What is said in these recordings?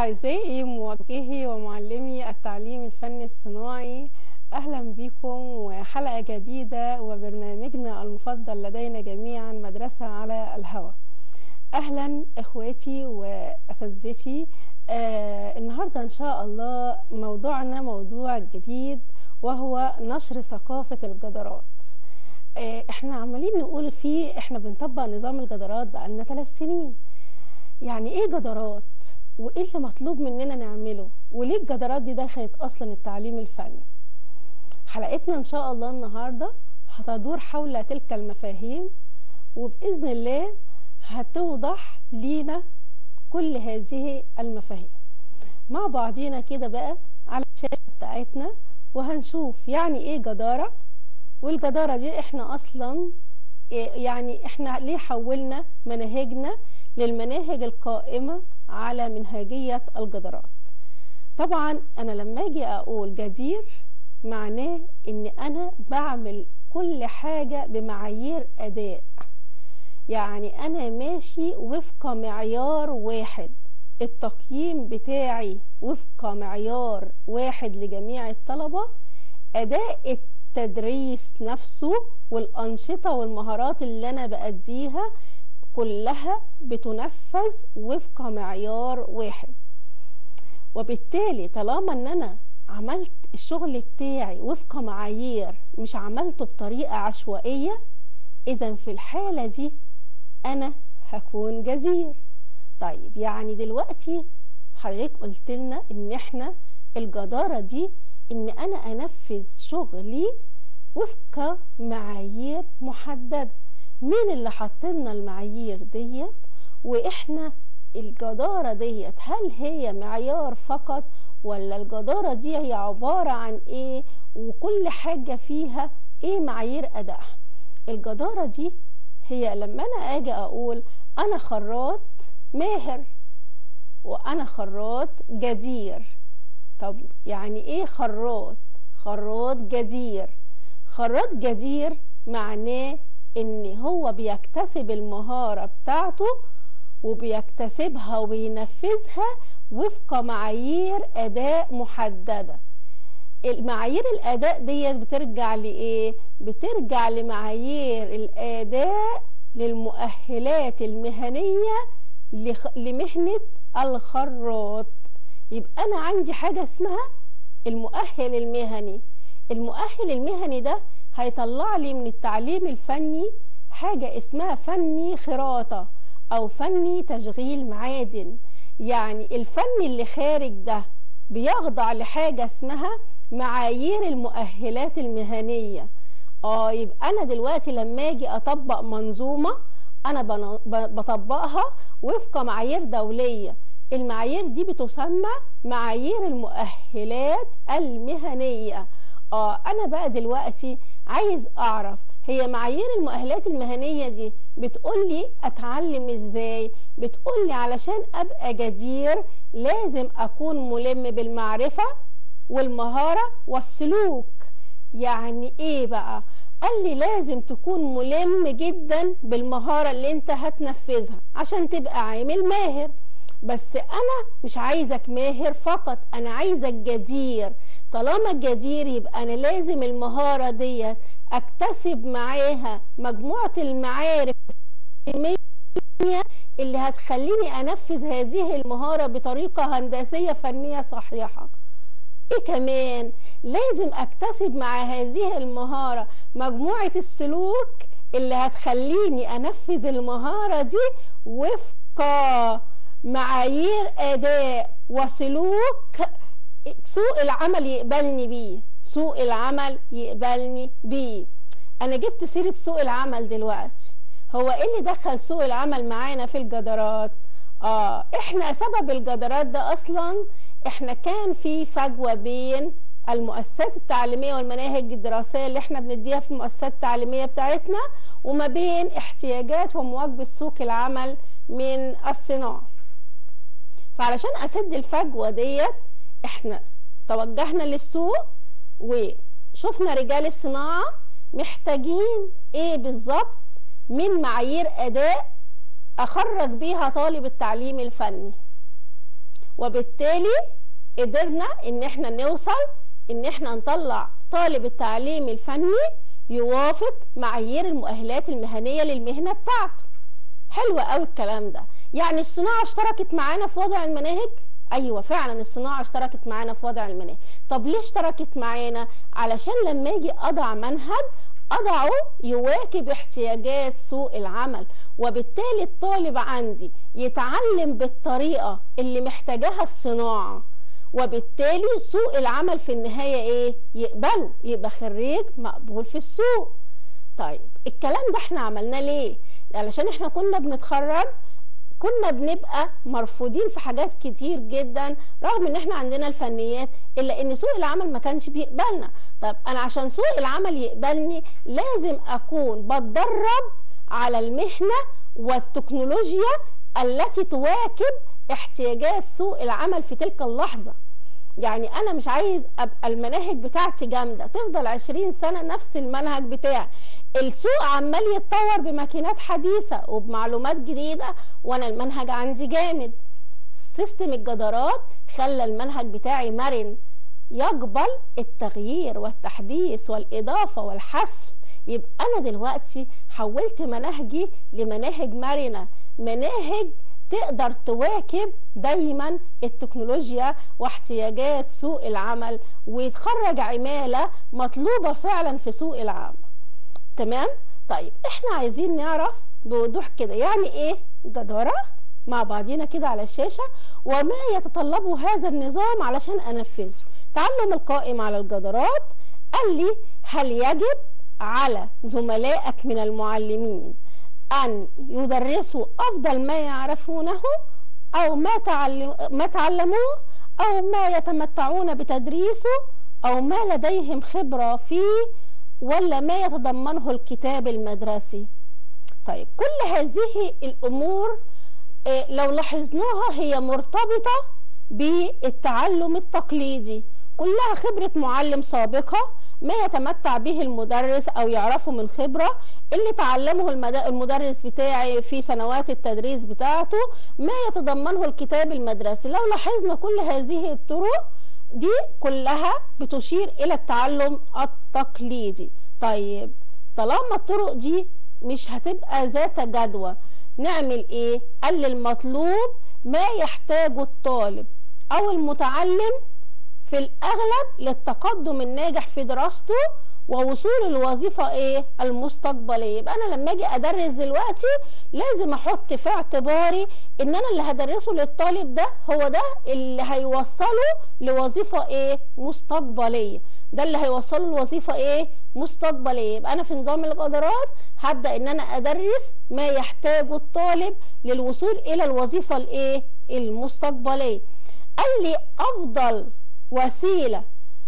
أعزائي موجهي ومعلمي التعليم الفني الصناعي أهلا بكم وحلقة جديدة وبرنامجنا المفضل لدينا جميعا مدرسة على الهواء أهلا إخواتي وأساتذتي آه النهاردة إن شاء الله موضوعنا موضوع جديد وهو نشر ثقافة الجدارات آه احنا عمالين نقول فيه احنا بنطبق نظام الجدارات بقالنا ثلاث سنين يعني ايه جدارات وايه اللي مطلوب مننا نعمله وليه الجدارات دي دخلت اصلا التعليم الفني حلقتنا ان شاء الله النهارده هتدور حول تلك المفاهيم وباذن الله هتوضح لينا كل هذه المفاهيم مع بعضينا كده بقى على الشاشه بتاعتنا وهنشوف يعني ايه جداره والجداره دي احنا اصلا يعني احنا ليه حولنا مناهجنا للمناهج القائمه على منهجيه الجدارات طبعا انا لما اجي اقول جدير معناه ان انا بعمل كل حاجه بمعايير اداء يعني انا ماشي وفق معيار واحد التقييم بتاعي وفق معيار واحد لجميع الطلبه اداء التدريس نفسه والانشطه والمهارات اللي انا باديها كلها بتنفذ وفق معيار واحد وبالتالي طالما ان انا عملت الشغل بتاعي وفق معايير مش عملته بطريقه عشوائيه اذا في الحاله دي انا هكون جزير طيب يعني دلوقتي حضرتك قلت لنا ان احنا الجداره دي ان انا انفذ شغلي وفق معايير محدده مين اللي حط لنا المعايير ديت واحنا الجداره ديت هل هي معيار فقط ولا الجداره دي هي عباره عن ايه وكل حاجه فيها ايه معايير ادائها الجداره دي هي لما انا اجي اقول انا خراط ماهر وانا خراط جدير طب يعني ايه خراط خراط جدير خراط جدير معناه ان هو بيكتسب المهارة بتاعته وبيكتسبها وبينفذها وفق معايير اداء محددة المعايير الاداء ديت بترجع لايه بترجع لمعايير الاداء للمؤهلات المهنية لخ... لمهنة الخراط يبقى انا عندي حاجة اسمها المؤهل المهني المؤهل المهني ده هيطلع لي من التعليم الفني حاجة اسمها فني خراطة أو فني تشغيل معادن يعني الفن اللي خارج ده بيخضع لحاجة اسمها معايير المؤهلات المهنية اه يبقى أنا دلوقتي لما أجي أطبق منظومة أنا بطبقها وفق معايير دولية المعايير دي بتسمى معايير المؤهلات المهنيه اه انا بقى دلوقتي عايز اعرف هي معايير المؤهلات المهنيه دي بتقولي اتعلم ازاي بتقولي علشان ابقى جدير لازم اكون ملم بالمعرفه والمهاره والسلوك يعني ايه بقى قال لي لازم تكون ملم جدا بالمهاره اللي انت هتنفذها عشان تبقى عامل ماهر بس انا مش عايزك ماهر فقط انا عايزك جدير طالما جدير يبقى انا لازم المهاره ديت اكتسب معاها مجموعه المعارف اللي هتخليني انفذ هذه المهاره بطريقه هندسيه فنيه صحيحه ايه كمان لازم اكتسب مع هذه المهاره مجموعه السلوك اللي هتخليني انفذ المهاره دي وفق معايير اداء وسلوك سوق العمل يقبلني بيه سوق العمل يقبلني بيه انا جبت سيره سوق العمل دلوقتي هو ايه اللي دخل سوق العمل معانا في الجدارات اه احنا سبب الجدارات ده اصلا احنا كان في فجوه بين المؤسسات التعليميه والمناهج الدراسيه اللي احنا بنديها في المؤسسات التعليميه بتاعتنا وما بين احتياجات ومواكبه سوق العمل من الصناعه فعلشان اسد الفجوه ديت احنا توجهنا للسوق وشفنا رجال الصناعه محتاجين ايه بالظبط من معايير اداء اخرج بيها طالب التعليم الفني وبالتالي قدرنا ان احنا نوصل ان احنا نطلع طالب التعليم الفني يوافق معايير المؤهلات المهنية للمهنة بتاعته حلو قوي الكلام ده يعني الصناعة اشتركت معانا في وضع المناهج ايوه فعلا الصناعه اشتركت معانا في وضع المناهج طب ليه اشتركت معانا علشان لما اجي اضع منهج اضعه يواكب احتياجات سوق العمل وبالتالي الطالب عندي يتعلم بالطريقه اللي محتاجاها الصناعه وبالتالي سوق العمل في النهايه ايه يقبله يبقى خريج مقبول في السوق طيب الكلام ده احنا عملناه ليه علشان احنا كنا بنتخرج كنا بنبقى مرفوضين في حاجات كتير جدا رغم ان احنا عندنا الفنيات الا ان سوق العمل ما كانش بيقبلنا طب انا عشان سوق العمل يقبلني لازم اكون بتدرب على المهنه والتكنولوجيا التي تواكب احتياجات سوق العمل في تلك اللحظه يعني انا مش عايز ابقى المناهج بتاعتي جامده تفضل 20 سنه نفس المنهج بتاعي السوق عمال يتطور بماكينات حديثه وبمعلومات جديده وانا المنهج عندي جامد سيستم الجدارات خلى المنهج بتاعي مرن يقبل التغيير والتحديث والاضافه والحذف يبقى انا دلوقتي حولت مناهجي لمناهج مرنه مناهج تقدر تواكب دايما التكنولوجيا واحتياجات سوق العمل ويتخرج عماله مطلوبه فعلا في سوق العمل تمام طيب احنا عايزين نعرف بوضوح كده يعني ايه جداره مع بعضينا كده على الشاشه وما يتطلبه هذا النظام علشان انفذه تعلم القائم على الجدارات قال لي هل يجب على زملائك من المعلمين أن يدرسوا أفضل ما يعرفونه أو ما, تعلم ما تعلموه أو ما يتمتعون بتدريسه أو ما لديهم خبرة فيه ولا ما يتضمنه الكتاب المدرسي طيب كل هذه الأمور لو لاحظناها هي مرتبطة بالتعلم التقليدي كلها خبرة معلم سابقة ما يتمتع به المدرس او يعرفه من خبره اللي تعلمه المدرس بتاعي في سنوات التدريس بتاعته ما يتضمنه الكتاب المدرسي لو لاحظنا كل هذه الطرق دي كلها بتشير الى التعلم التقليدي طيب طالما الطرق دي مش هتبقى ذات جدوى نعمل ايه قال المطلوب ما يحتاجه الطالب او المتعلم في الاغلب للتقدم الناجح في دراسته ووصول الوظيفة ايه المستقبلية يبقى انا لما اجي ادرس دلوقتي لازم احط في اعتباري ان انا اللي هدرسه للطالب ده هو ده اللي هيوصله لوظيفة ايه مستقبلية ده اللي هيوصله لوظيفة ايه مستقبلية يبقى انا في نظام القدرات هبدأ ان انا ادرس ما يحتاجه الطالب للوصول الى الوظيفة الايه المستقبلية قال لي افضل وسيله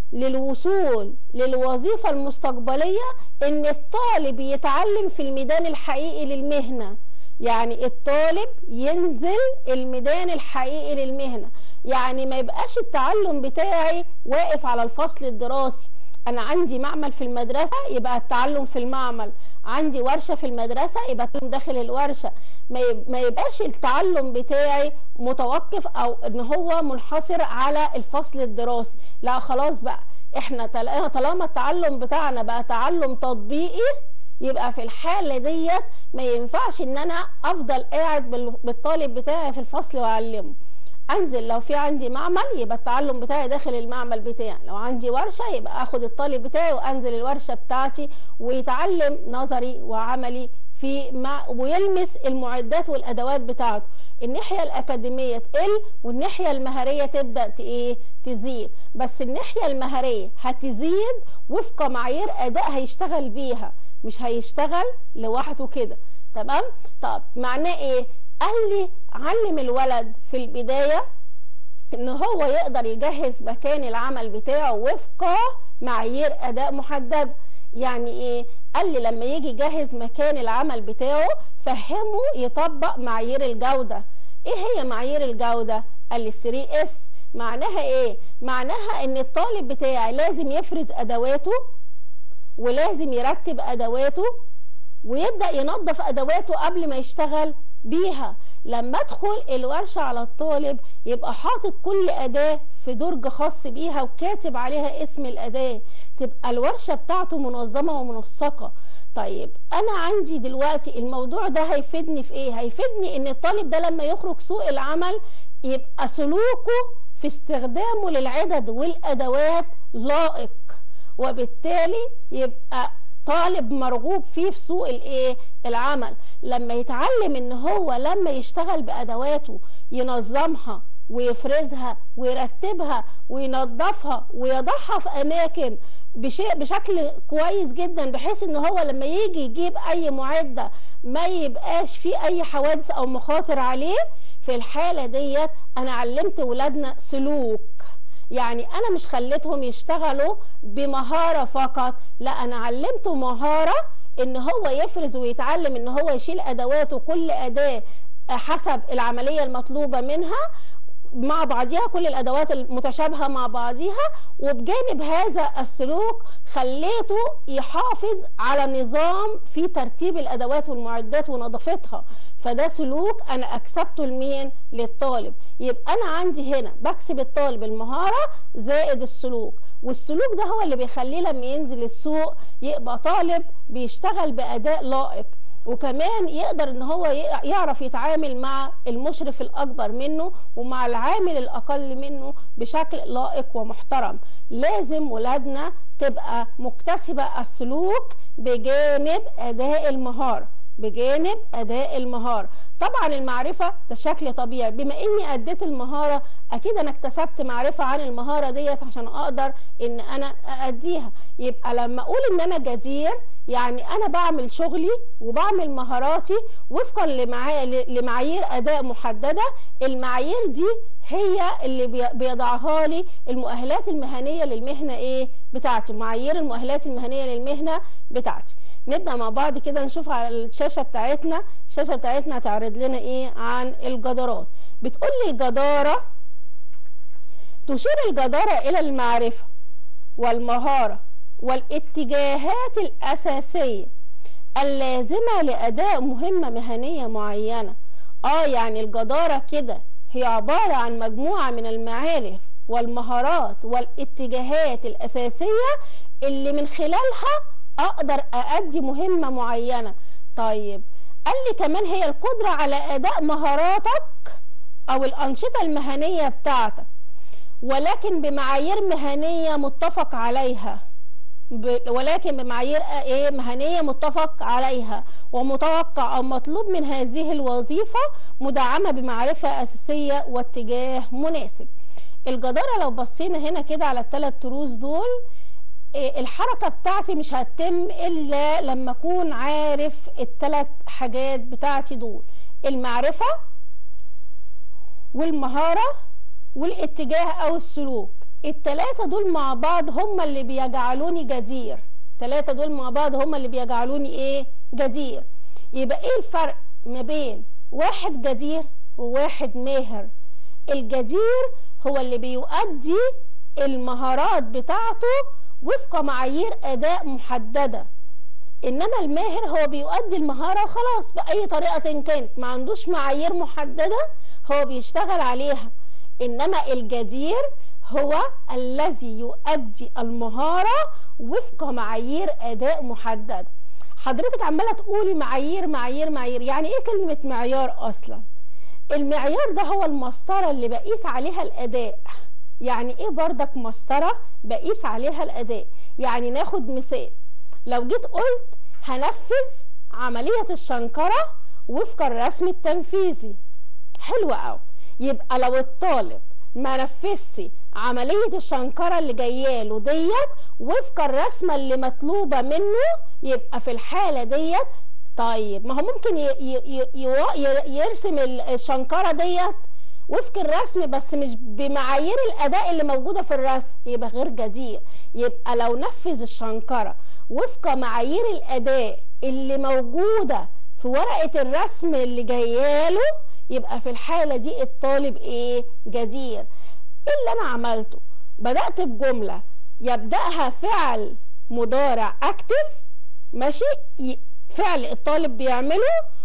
للوصول للوظيفه المستقبليه ان الطالب يتعلم في الميدان الحقيقي للمهنه يعني الطالب ينزل الميدان الحقيقي للمهنه يعني ما يبقاش التعلم بتاعي واقف على الفصل الدراسي انا عندي معمل في المدرسه يبقى التعلم في المعمل عندي ورشه في المدرسه يبقى التعلم داخل الورشه ما يبقاش التعلم بتاعي متوقف او ان هو منحصر على الفصل الدراسي لا خلاص بقى احنا طالما التعلم بتاعنا بقى تعلم تطبيقي يبقى في الحاله ديت ما ينفعش ان انا افضل قاعد بالطالب بتاعي في الفصل واعلمه انزل لو في عندي معمل يبقى التعلم بتاعي داخل المعمل بتاعي لو عندي ورشه يبقى اخد الطالب بتاعي وانزل الورشه بتاعتي ويتعلم نظري وعملي في مع ويلمس المعدات والادوات بتاعته الناحيه الاكاديميه تقل والناحيه المهاريه تبدا ايه تزيد بس الناحيه المهاريه هتزيد وفق معايير اداء هيشتغل بيها مش هيشتغل لوحده كده تمام طب معناه ايه قال لي علم الولد في البدايه ان هو يقدر يجهز مكان العمل بتاعه وفق معايير اداء محدده يعني ايه قال لي لما يجي يجهز مكان العمل بتاعه فهمه يطبق معايير الجوده ايه هي معايير الجوده قال لي 3 اس معناها ايه معناها ان الطالب بتاعي لازم يفرز ادواته ولازم يرتب ادواته ويبدا ينظف ادواته قبل ما يشتغل بيها لما ادخل الورشه على الطالب يبقى حاطط كل اداه في درج خاص بيها وكاتب عليها اسم الاداه تبقى الورشه بتاعته منظمه ومنسقه طيب انا عندي دلوقتي الموضوع ده هيفيدني في ايه هيفيدني ان الطالب ده لما يخرج سوق العمل يبقى سلوكه في استخدامه للعدد والادوات لائق وبالتالي يبقى طالب مرغوب فيه في سوق الايه العمل لما يتعلم ان هو لما يشتغل بادواته ينظمها ويفرزها ويرتبها وينظفها ويضعها في اماكن بشيء بشكل كويس جدا بحيث ان هو لما يجي يجيب اي معده ما يبقاش فيه اي حوادث او مخاطر عليه في الحاله ديت انا علمت ولادنا سلوك يعني انا مش خليتهم يشتغلوا بمهاره فقط لا انا علمته مهاره ان هو يفرز ويتعلم ان هو يشيل ادواته كل اداه حسب العمليه المطلوبه منها مع بعضها كل الادوات المتشابهه مع بعضها وبجانب هذا السلوك خليته يحافظ على نظام في ترتيب الادوات والمعدات ونظافتها فده سلوك انا اكسبته لمين للطالب يبقى انا عندي هنا بكسب الطالب المهاره زائد السلوك والسلوك ده هو اللي بيخليه لما ينزل السوق يبقى طالب بيشتغل باداء لائق وكمان يقدر ان هو يعرف يتعامل مع المشرف الاكبر منه ومع العامل الاقل منه بشكل لائق ومحترم لازم ولادنا تبقى مكتسبه السلوك بجانب اداء المهاره بجانب اداء المهاره طبعا المعرفه ده شكل طبيعي بما اني اديت المهاره اكيد انا اكتسبت معرفه عن المهاره ديت عشان اقدر ان انا ااديها يبقى لما اقول ان انا جدير يعني انا بعمل شغلي وبعمل مهاراتي وفقا لمعايير اداء محدده المعايير دي هي اللي بيضعها لي المؤهلات المهنيه للمهنه ايه بتاعتي معايير المؤهلات المهنيه للمهنه بتاعتي نبدا مع بعض كده نشوف على الشاشه بتاعتنا الشاشه بتاعتنا هتعرض لنا ايه عن الجدارات بتقول لي الجداره تشير الجداره الى المعرفه والمهاره والاتجاهات الاساسيه اللازمه لاداء مهمه مهنيه معينه اه يعني الجداره كده هي عباره عن مجموعه من المعارف والمهارات والاتجاهات الاساسيه اللي من خلالها اقدر اادي مهمه معينه طيب قال لي كمان هي القدره على اداء مهاراتك او الانشطه المهنيه بتاعتك ولكن بمعايير مهنيه متفق عليها ولكن بمعايير ايه مهنيه متفق عليها ومتوقع او مطلوب من هذه الوظيفه مدعمه بمعرفه اساسيه واتجاه مناسب الجداره لو بصينا هنا كده على الثلاث تروس دول الحركه بتاعتي مش هتتم الا لما اكون عارف الثلاث حاجات بتاعتي دول المعرفه والمهاره والاتجاه او السلوك التلاتة دول مع بعض هم اللي بيجعلوني جدير التلاتة دول مع بعض هم اللي بيجعلوني ايه جدير يبقى ايه الفرق ما بين واحد جدير وواحد ماهر الجدير هو اللي بيؤدي المهارات بتاعته وفق معايير اداء محدده انما الماهر هو بيؤدي المهاره خلاص باي طريقه كانت ما عندوش معايير محدده هو بيشتغل عليها انما الجدير هو الذي يؤدي المهاره وفق معايير اداء محدده حضرتك عماله تقولي معايير معايير معايير يعني ايه كلمه معيار اصلا المعيار ده هو المسطره اللي بقيس عليها الاداء يعني ايه بردك مسطره بقيس عليها الاداء يعني ناخد مثال لو جيت قلت هنفذ عمليه الشنكره وفق الرسم التنفيذي حلو قوي يبقى لو الطالب ما نفذش عمليه الشنكره اللي جايه له ديت وفق الرسمه اللي مطلوبه منه يبقى في الحاله ديت طيب ما هو ممكن ي ي ي يرسم الشنكره ديت وفق الرسم بس مش بمعايير الاداء اللي موجوده في الرسم يبقى غير جدير يبقى لو نفذ الشنكره وفق معايير الاداء اللي موجوده في ورقه الرسم اللي جاياله يبقى في الحاله دي الطالب ايه جدير ايه اللي انا عملته بدات بجمله يبداها فعل مضارع اكتف ماشي فعل الطالب بيعمله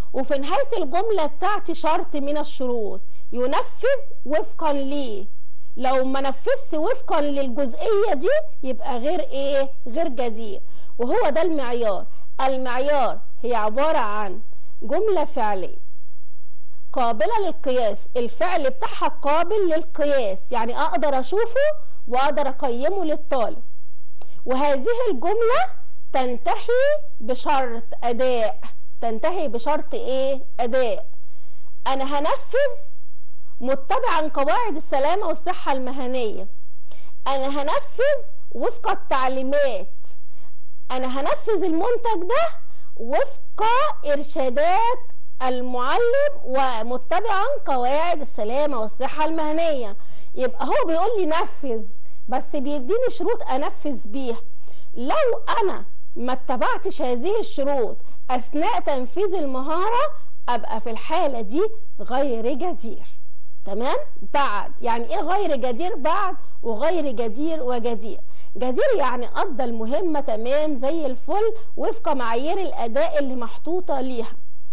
وفي نهاية الجملة بتاعتي شرط من الشروط ينفذ وفقا ليه لو ما نفذش وفقا للجزئية دي يبقى غير ايه غير جدير وهو ده المعيار المعيار هي عبارة عن جملة فعلية قابلة للقياس الفعل بتاعها قابل للقياس يعني اقدر اشوفه واقدر اقيمه للطالب وهذه الجملة تنتهي بشرط اداء تنتهي بشرط ايه اداء انا هنفذ متبعا قواعد السلامة والصحة المهنية انا هنفذ وفق التعليمات انا هنفذ المنتج ده وفق ارشادات المعلم ومتبعا قواعد السلامة والصحة المهنية يبقى هو بيقول لي نفذ بس بيديني شروط انفذ بيها لو انا ما اتبعتش هذه الشروط اثناء تنفيذ المهارة ابقى في الحالة دي غير جدير تمام بعد يعني ايه غير جدير بعد وغير جدير وجدير جدير يعني قضى المهمة تمام زي الفل وفق معايير الاداء اللي محطوطة ليها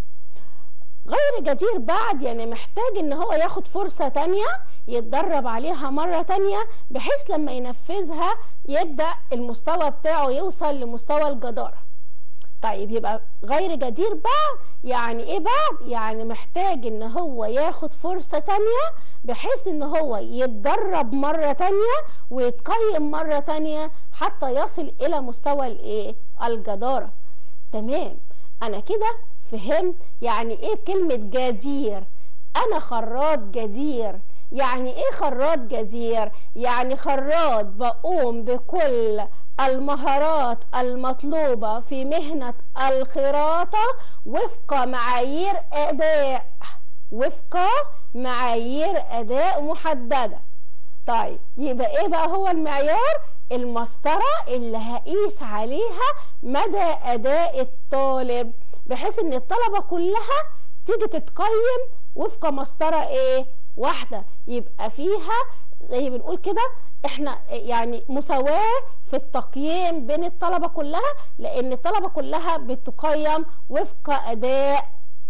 غير جدير بعد يعني محتاج ان هو ياخد فرصة تانية يتدرب عليها مرة تانية بحيث لما ينفذها يبدأ المستوى بتاعه يوصل لمستوى الجدارة طيب يبقى غير جدير بعد يعني ايه بعد يعني محتاج ان هو ياخد فرصة تانية بحيث ان هو يتدرب مرة تانية ويتقيم مرة تانية حتى يصل الى مستوى الايه الجدارة تمام انا كده فهمت يعني ايه كلمة جدير انا خراط جدير يعني ايه خراط جدير يعني خراط بقوم بكل المهارات المطلوبة في مهنة الخراطة وفق معايير أداء وفق معايير أداء محددة طيب يبقى إيه بقى هو المعيار المسطرة اللي هقيس عليها مدى أداء الطالب بحيث إن الطلبة كلها تيجي تتقيم وفق مسطرة إيه واحدة يبقى فيها زي بنقول كده احنا يعني مساواة في التقييم بين الطلبة كلها لان الطلبة كلها بتقيم وفق اداء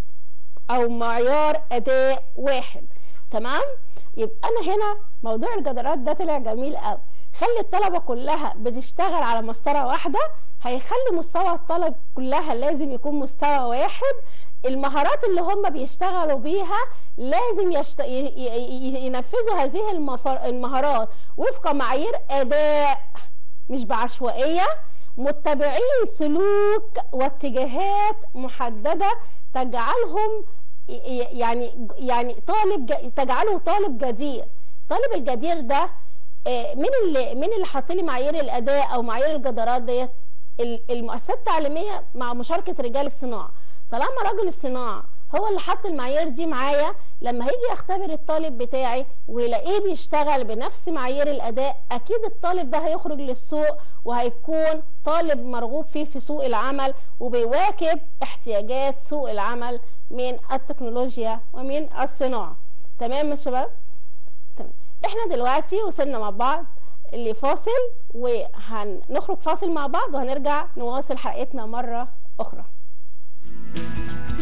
او معيار اداء واحد تمام يبقى انا هنا موضوع الجدارات ده طلع جميل قوي خلي الطلبة كلها بتشتغل على مسطرة واحدة هيخلي مستوى الطلب كلها لازم يكون مستوى واحد المهارات اللي هم بيشتغلوا بيها لازم يشت... ينفذوا هذه المفر... المهارات وفق معايير اداء مش بعشوائيه متبعين سلوك واتجاهات محدده تجعلهم يعني يعني طالب ج... تجعله طالب جدير طالب الجدير ده مين اللي مين اللي حاط لي معايير الاداء او معايير الجدارات ديت المؤسسات التعليميه مع مشاركه رجال الصناعه طالما راجل الصناعه هو اللي حط المعايير دي معايا لما هيجي يختبر الطالب بتاعي ويلاقيه بيشتغل بنفس معايير الاداء اكيد الطالب ده هيخرج للسوق وهيكون طالب مرغوب فيه في سوق العمل وبيواكب احتياجات سوق العمل من التكنولوجيا ومن الصناعه تمام يا شباب تمام احنا دلوقتي وصلنا مع بعض لفاصل وهنخرج فاصل مع بعض وهنرجع نواصل حلقتنا مره اخرى